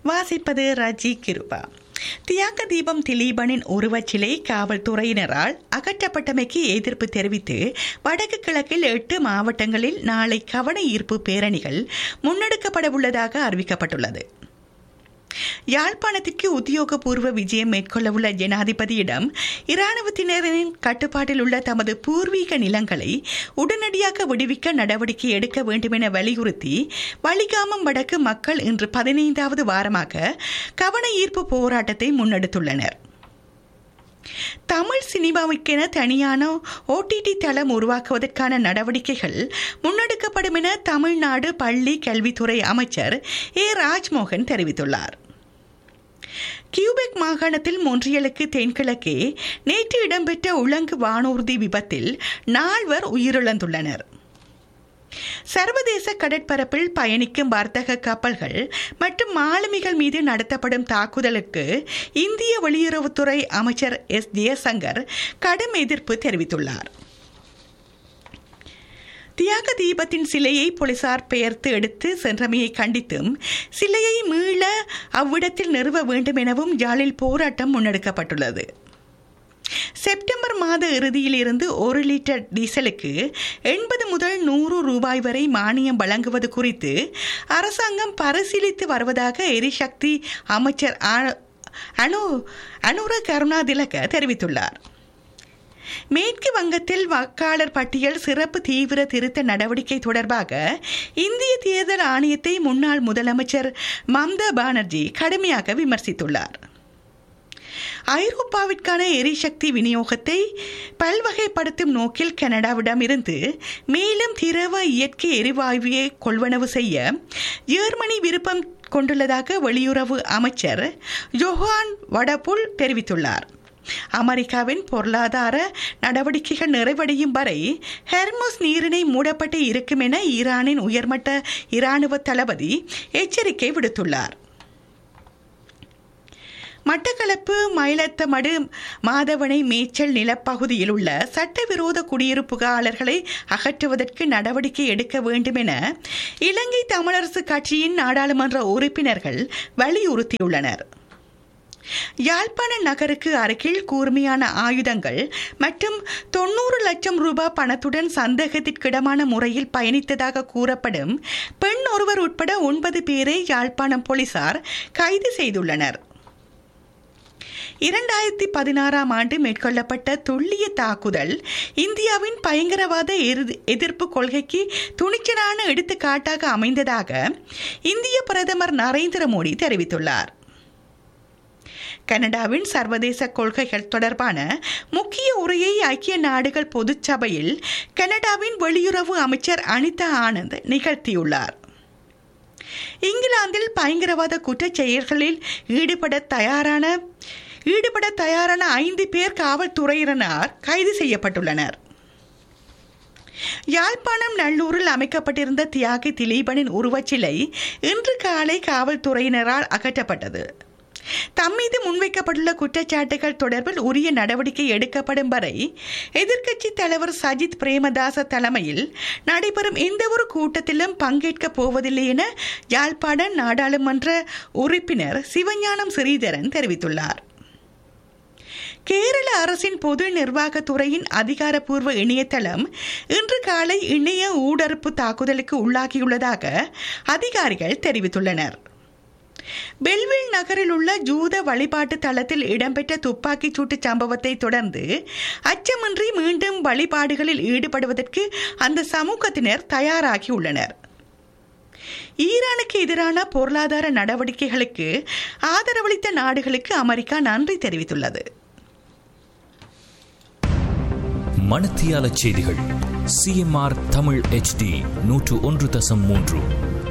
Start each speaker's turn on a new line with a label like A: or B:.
A: வாசிப்பது ரஜி கிருபா தியாக தீபம் திலீபனின் உருவச்சிலை காவல்துறையினரால் அகற்றப்பட்டமைக்கு எதிர்ப்பு தெரிவித்து வடக்கு கிழக்கில் எட்டு மாவட்டங்களில் நாளை கவன ஈர்ப்பு பேரணிகள் முன்னெடுக்கப்பட உள்ளதாக அறிவிக்கப்பட்டுள்ளது யாழ்ப்பாணத்திற்கு உத்தியோகபூர்வ விஜயம் மேற்கொள்ளவுள்ள ஜனாதிபதியிடம் இராணுவத்தினரின் கட்டுப்பாட்டில் உள்ள தமது பூர்வீக நிலங்களை உடனடியாக விடுவிக்க நடவடிக்கை எடுக்க வேண்டும் என வலியுறுத்தி வலிகாமம் வடக்கு மக்கள் இன்று பதினைந்தாவது வாரமாக கவன ஈர்ப்பு போராட்டத்தை முன்னெடுத்துள்ளனர் தமிழ் சினிமாவுக்கென தனியான ஓடிடி தளம் உருவாக்குவதற்கான நடவடிக்கைகள் முன்னெடுக்கப்படும் என தமிழ்நாடு பள்ளி கல்வித்துறை அமைச்சர் ஏ ராஜ்மோகன் தெரிவித்துள்ளார் கியூபெக் மாகாணத்தில் மொன்றியலுக்கு தென்கிழக்கே நேற்று இடம்பெற்ற உலங்கு வானூர்தி விபத்தில் நால்வர் உயிரிழந்துள்ளனர் சர்வதேச கடற்பரப்பில் பயணிக்கும் வர்த்தக கப்பல்கள் மற்றும் மாலுமிகள் மீது நடத்தப்படும் தாக்குதலுக்கு இந்திய வெளியுறவுத்துறை அமைச்சர் எஸ் ஜெயசங்கர் கடும் எதிர்ப்பு தெரிவித்துள்ளார் தியாக தீபத்தின் சிலையை போலீசார் பெயர்த்து எடுத்து சென்றமையை கண்டித்தும் சிலையை மீள அவ்விடத்தில் நிறுவ வேண்டும் எனவும் யாழில் போராட்டம் முன்னெடுக்கப்பட்டுள்ளது செப்டம்பர் மாத இறுதியில் இருந்து ஒரு லிட்டர் டீசலுக்கு எண்பது முதல் நூறு ரூபாய் வரை மானியம் வழங்குவது குறித்து அரசாங்கம் பரிசீலித்து வருவதாக எரிசக்தி அமைச்சர் அனு அனுர கருணாதிலக தெரிவித்துள்ளார் மேற்கு வங்கத்தில் வாக்காளர் பட்டியல் சிறப்பு தீவிர திருத்த நடவடிக்கை தொடர்பாக இந்திய தேர்தல் ஆணையத்தை முன்னாள் முதலமைச்சர் மம்தா பானர்ஜி கடுமையாக விமர்சித்துள்ளார் ஐரோப்பாவிற்கான எரிசக்தி விநியோகத்தை பல்வகைப்படுத்தும் நோக்கில் கனடாவிடமிருந்து மேலும் திரவ இயற்கை எரிவாயுவை கொள்வனவு செய்ய ஜெர்மனி விருப்பம் கொண்டுள்ளதாக வெளியுறவு அமைச்சர் ஜோஹான் வடபுல் தெரிவித்துள்ளார் அமெரிக்காவின் பொருளாதார நடவடிக்கைகள் நிறைவடையும் வரை ஹெர்மோஸ் நீரிணை மூடப்பட்டு இருக்கும் என ஈரானின் உயர்மட்ட இராணுவ தளபதி எச்சரிக்கை விடுத்துள்ளார் மட்டக்களப்பு மயிலத்தமடு மாதவனை மேய்ச்சல் நிலப்பகுதியில் உள்ள சட்டவிரோத குடியிருப்புகாரர்களை அகற்றுவதற்கு நடவடிக்கை எடுக்க வேண்டும் என இலங்கை தமிழரசு கட்சியின் நாடாளுமன்ற உறுப்பினர்கள் வலியுறுத்தியுள்ளனர் யாழ்ப்பாண நகருக்கு அருகில் கூர்மையான ஆயுதங்கள் மற்றும் தொண்ணூறு லட்சம் ரூபாய் பணத்துடன் சந்தேகத்திற்கிடமான முறையில் பயணித்ததாக கூறப்படும் பெண் ஒருவர் உட்பட ஒன்பது பேரை யாழ்ப்பாணம் போலீசார் கைது செய்துள்ளனர் இரண்டாயிரத்தி பதினாறாம் ஆண்டு மேற்கொள்ளப்பட்ட துல்லிய தாக்குதல் இந்தியாவின் பயங்கரவாத எதிர்ப்பு கொள்கைக்கு துணிச்சலான எடுத்துக்காட்டாக அமைந்ததாக இந்திய பிரதமர் நரேந்திர மோடி தெரிவித்துள்ளார் கனடாவின் சர்வதேச கொள்கைகள் தொடர்பான முக்கிய உரையை ஐக்கிய நாடுகள் பொதுச்சபையில் கனடாவின் வெளியுறவு அமைச்சர் அனிதா ஆனந்த் நிகழ்த்தியுள்ளார் இங்கிலாந்தில் பயங்கரவாத குற்றச் செயல்களில் ஈடுபட தயாரான ஈடுபட தயாரான ஐந்து பேர் காவல்துறையினர் கைது செய்யப்பட்டுள்ளனர் யாழ்ப்பாணம் நல்லூரில் அமைக்கப்பட்டிருந்த தியாகி திலீபனின் உருவச்சிலை இன்று காலை காவல்துறையினரால் அகற்றப்பட்டது தம்மீது முன்வைக்கப்பட்டுள்ள குற்றச்சாட்டுகள் தொடர்பில் உரிய நடவடிக்கை எடுக்கப்படும் வரை எதிர்க்கட்சி தலைவர் சஜித் பிரேமதாச தலைமையில் நடைபெறும் எந்தவொரு கூட்டத்திலும் பங்கேற்கப் போவதில்லை என யாழ்ப்பாண நாடாளுமன்ற உறுப்பினர் சிவஞானம் ஸ்ரீதரன் தெரிவித்துள்ளார் கேரள அரசின் பொது நிர்வாகத்துறையின் அதிகாரப்பூர்வ இணையதளம் இன்று காலை இணைய ஊடறுப்பு தாக்குதலுக்கு உள்ளாகியுள்ளதாக அதிகாரிகள் தெரிவித்துள்ளனர் பெல்வில் நகரில் உள்ள ஜூத வழிபாட்டு தளத்தில் இடம்பெற்ற துப்பாக்கிச் சூட்டு சம்பவத்தை தொடர்ந்து அச்சமின்றி மீண்டும் வழிபாடுகளில் ஈடுபடுவதற்கு அந்த சமூகத்தினர் தயாராகியுள்ளனர் ஈரானுக்கு எதிரான பொருளாதார நடவடிக்கைகளுக்கு ஆதரவளித்த நாடுகளுக்கு அமெரிக்கா நன்றி தெரிவித்துள்ளது
B: மணத்தியால செய்திகள் சிஎம்ஆர் தமிழ் ஹெச்டி நூற்று ஒன்று தசம் மூன்று